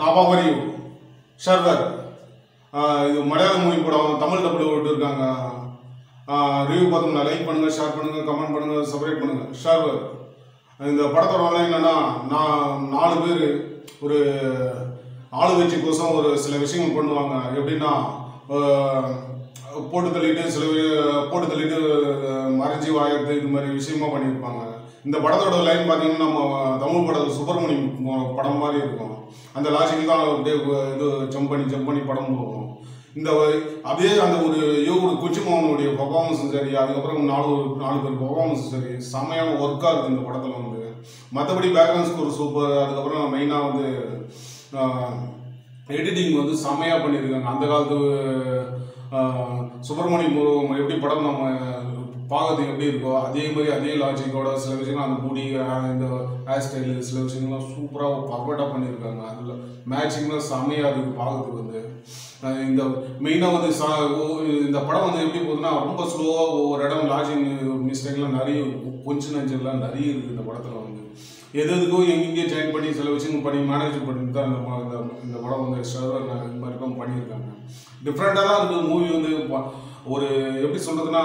ஹவாவரி ஷர்வர் இது மலையாள மொழி படம் தமிழ் டபுள் விட்டுருக்காங்க ரிவ்யூ பார்த்தோம்னா லைக் பண்ணுங்க ஷேர் பண்ணுங்க கமெண்ட் பண்ணுங்க சப்ஸ்கிரைப் பண்ணுங்க ஷர்வர் இந்த படத்தோட வரலாறு என்னன்னா நான் நாலு பேர் ஒரு ஆளுங்கட்சிக்கோசம் ஒரு சில விஷயங்கள் பண்ணுவாங்க எப்படின்னா ஆஹ், போட்டு தள்ளிட்டு சில வி- போட்டு தள்ளிட்டு ஆஹ், மறைஞ்சி வாயத்து இது மாதிரி விஷயமா பண்ணியிருப்பாங்க இந்த படத்தோட லைன் பார்த்தீங்கன்னா நம்ம தமிழ் படத்தில் சுப்பிரமணியம் படம் மாதிரி இருக்கும் அந்த லாஜிக் தான் அப்படியே இது ஜம்ப் பண்ணி ஜம்ப் பண்ணி படம் போகும் இந்த வ- அப்படியே அந்த ஒரு யோ ஒரு குச்சிமோகனுடைய பர்ஃபார்மன்ஸும் சரி அதுக்கப்புறம் நாலு நாலு பேர் பர்ஃபார்மன்ஸும் சரி செமையான ஒர்க்காக இருக்குது இந்த படத்தில் வந்து மற்றபடி பேக்ரவுண்ட் ஸ்கோர் சூப்பர் அதுக்கப்புறம் மெயினாக வந்து எடிட்டிங் வந்து செமையாக பண்ணியிருக்காங்க அந்த காலத்து ஆஹ், சுப்பிரமணியம் முருகன் எப்படி படம் நம்ம பார்க்கறதுக்கு எப்படி இருக்கோ அதே மாதிரி அதே லாஜிக்கோட சில விஷயங்கள் அந்த முடி ஆஹ், இந்த ஹேர் ஸ்டைலு சில விஷயங்கள்லாம் சூப்பராக பர்ஃபெக்டாக பண்ணியிருக்காங்க அதில் மேட்சிங்லாம் செமையாக இருக்குது பார்க்கறதுக்கு வந்து ஆஹ், இந்த மெயினாக வந்து சா ஓ- இந்த படம் வந்து எப்படி போகுதுன்னா ரொம்ப ஸ்லோவாக ஒவ்வொரு இடம் லாஜிங் மிஸ்டேக்லாம் நிறைய கொஞ்சம் நஞ்செல்லாம் நிறைய இருக்குது இந்த படத்தில் வந்து எது எதுக்கோ எங்கெங்கே ஜாயின் பண்ணி சில விஷயங்கள் பண்ணி மேனேஜ் பண்ணி தான் இந்த ப- இந்த இந்த படம் வந்து ஷர்வர் இந்த மாதிரி தான் பண்ணியிருக்காங்க டிஃப்ரெண்ட்டாக தான் இருக்குது மூவி வந்து ப- ஒரு எப்படி சொல்கிறதுனா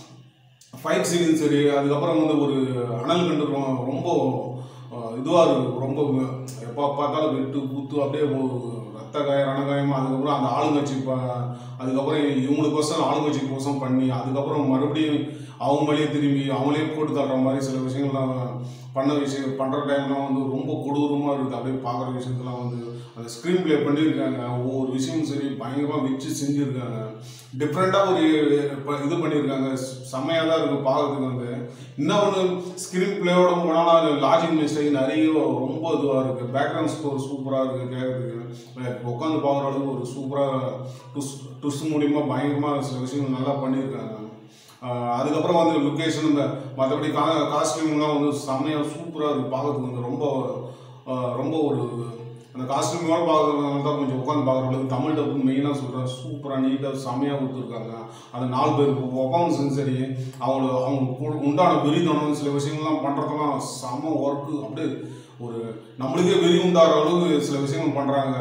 ஃபைட் சீன் சரி அதுக்கப்புறம் வந்து ஒரு அனல் கண்டு ரொ- ரொம்ப இதுவாக இருக்குது ரொம்ப எப்போ பார்த்தாலும் வெட்டு குத்து அப்படியே ஒரு ரத்த காயம் ரணகாயமாக அதுக்கப்புறம் அந்த ஆளுங்கட்சி ப அதுக்கப்புறம் இவங்களுக்கோசம் ஆளுங்கட்சிக்கோசம் பண்ணி அதுக்கப்புறம் மறுபடியும் அவங்க மேலேயே திரும்பி அவங்களே போட்டு தள்ளுற மாதிரி சில விஷயங்கள்லாம் பண்ண விஷயம் பண்ணுற டைம்லாம் வந்து ரொம்ப கொடூரமாக இருக்குது அப்படியே பார்க்குற விஷயத்தெல்லாம் வந்து அந்த ஸ்க்ரீன் ப்ளே பண்ணியிருக்காங்க ஒவ்வொரு விஷயமும் சரி பயங்கரமாக வச்சு செஞ்சுருக்காங்க டிஃப்ரெண்ட்டாக ஒரு இப்போ இது பண்ணியிருக்காங்க செம்மையாக தான் இருக்குது பார்க்கறதுக்கு வந்து இன்னும் ஒன்று ஸ்க்ரீன் பிளேயோட போனால் அது லாஜிக் மிஸ்டேக் நிறைய ரொம்ப இதுவாக இருக்குது பேக்ரவுண்ட் ஸ்கோர் சூப்பராக இருக்குது கேட்குறதுக்கு உட்காந்து பார்க்குற அளவுக்கு ஒரு சூப்பராக டுஸ் டுஸ் மூலியமாக பயங்கரமாக சில விஷயங்கள் நல்லா பண்ணியிருக்காங்க ஆஹ் அதுக்கப்புறம் வந்து லொக்கேஷன் இந்த மற்றபடி கா காஸ்டியூம்லாம் வந்து செம்மையாக சூப்பராக இருக்குது பார்க்கறதுக்கு வந்து ரொம்ப ஆஹ் ரொம்ப ஒரு அந்த காஸ்டியூமோட பார்க்கறதுனால தான் கொஞ்சம் உட்காந்து பார்க்குற அளவுக்கு தமிழ் டப்பு மெயினாக சொல்கிறேன் சூப்பராக நீட்டாக செம்மையாக கொடுத்துருக்காங்க அந்த நாலு பேர் உட்காந்து சரி அவங்கள அவங்க கு- உண்டான வெறித்தனம் சில விஷயங்கள்லாம் பண்ணுறதெல்லாம் செம்ம ஒர்க்கு அப்படியே ஒரு நம்மளுக்கே வெறி உண்டாகிற அளவுக்கு சில விஷயங்கள் பண்ணுறாங்க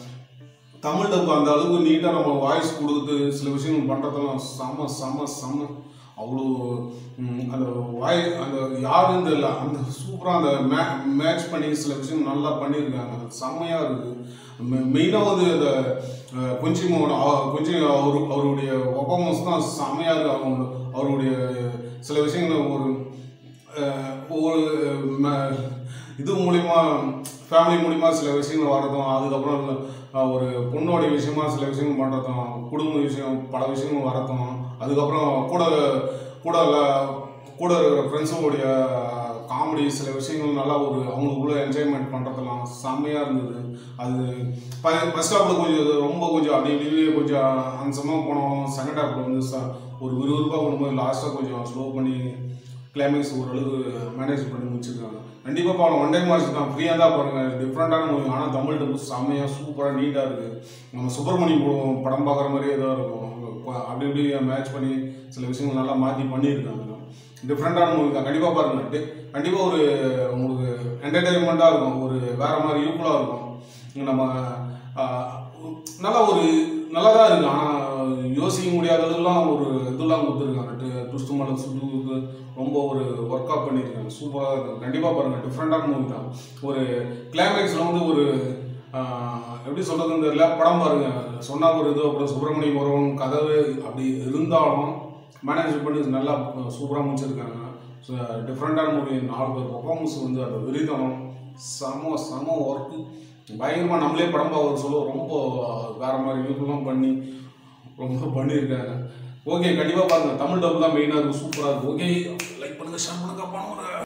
தமிழ் டப்பு அந்த அளவுக்கு நீட்டாக நம்ம வாய்ஸ் கொடுத்து சில விஷயங்கள் பண்ணுறதெல்லாம் செம்ம செம்ம செம்ம அவ்வளோ ம், அந்த வாய் அந்த யாருன்னு தெரியல அந்த சூப்பராக அந்த மே மேட்ச் பண்ணி சில விஷயம் நல்லா பண்ணியிருக்காங்க செம்மையாக இருக்குது மெயினாக வந்து அந்த அஹ், கொஞ்சம் அவ- கொஞ்சம் அவரு அவருடைய ஒப்பமஸ் தான் செம்மையாக இருக்குது அவங்க அவருடைய சில விஷயங்கள் ஒரு அஹ், ஒரு ம- இது மூலிமா ஃபேமிலி மூலிமா சில விஷயங்கள் வரதும் அதுக்கப்புறம் அஹ், ஒரு பொண்ணோடைய விஷயமா சில விஷயங்கள் பண்ணுறதும் குடும்ப விஷயம் பல விஷயங்கள் வரதும் அதுக்கப்புறம் கூட கூட ல- கூட இருக்கிற ஃப்ரெண்ட்ஸுங்களுடைய காமெடி சில விஷயங்கள் நல்லா ஒரு அவங்களுக்குள்ள என்ஜாய்மெண்ட் பண்ணுறதெல்லாம் செம்மையாக இருந்தது அது ஃபர்ஸ்ட் ஹாப்பில் கொஞ்சம் ரொம்ப கொஞ்சம் அப்படி இப்படி கொஞ்சம் அம்சமாக போனோம் செகண்ட் ஹாப்பில் வந்து ச ஒரு விறுவிறுப்பாக பண்ணும்போது லாஸ்ட்டாக கொஞ்சம் ஸ்லோ பண்ணி கிளைமேக்ஸ் ஓரளவு மேனேஜ் பண்ணி முடிச்சிருக்காங்க கண்டிப்பாக பாருங்க ஒன் டைம் வாட்ச் தான் ஃப்ரீயாக தான் பாருங்க டிஃப்ரெண்ட்டான மூவி ஆனால் தமிழ் டப்பு செம்மையாக சூப்பராக நீட்டாக இருக்குது நம்ம சுப்பிரமணியம் படம் படம் பார்க்குற மாதிரியே தான் இருக்கும் இப்ப அப்படி இப்படி மேட்ச் பண்ணி சில விஷயங்கள் நல்லா மாற்றி பண்ணியிருக்காங்க டிஃப்ரெண்ட்டான மூவி தான் கண்டிப்பாக பாருங்க கண்டிப்பாக ஒரு உங்களுக்கு என்டர்டைன்மெண்ட்டாக இருக்கும் ஒரு வேற மாதிரி யூஸ்ஃபுல்லாக இருக்கும் நம்ம ஆஹ், நல்லா ஒரு நல்லா தான் இருக்கு ஆனால் யோசிக்க முடியாத அளவுக்குலாம் ஒரு இதெல்லாம் கொடுத்துருக்காங்க டுஸ்ட் மேலே சுட்டு ரொம்ப ஒரு ஒர்க் அவுட் பண்ணியிருக்காங்க சூப்பராக இருக்கும் கண்டிப்பாக பாருங்கள் டிஃப்ரெண்ட்டான மூவி தான் ஒரு கிளைமேக்ஸில் வந்து ஒரு ஆஹ், எப்படி சொல்கிறதுன்னு தெரியல படம் பாருங்க சொன்னா ஒரு இது அப்புறம் சுப்பிரமணியம் ஒருவன் கதவு அப்படி இருந்தாலும் மேனேஜ் பண்ணி நல்லா சூப்பராக முடிச்சிருக்காங்க ஸோ டிஃப்ரெண்ட்டான மூவி நாலு பேர் பர்ஃபார்மன்ஸ் வந்து அந்த விரிதனம் செம செம ஒர்க்கு பயங்கரமாக நம்மளே படம் பார்க்க சொல்ல ரொம்ப வேற மாதிரி வியூக்கெல்லாம் பண்ணி ரொம்ப பண்ணியிருக்காங்க ஓகே கண்டிப்பாக பாருங்க தமிழ் டபுள் தான் மெயினாக இருக்கும் சூப்பராக இருக்கும் ஓகே லைக் பண்ணுங்க ஷேர் பண்ணுங்க பண்ணுங்க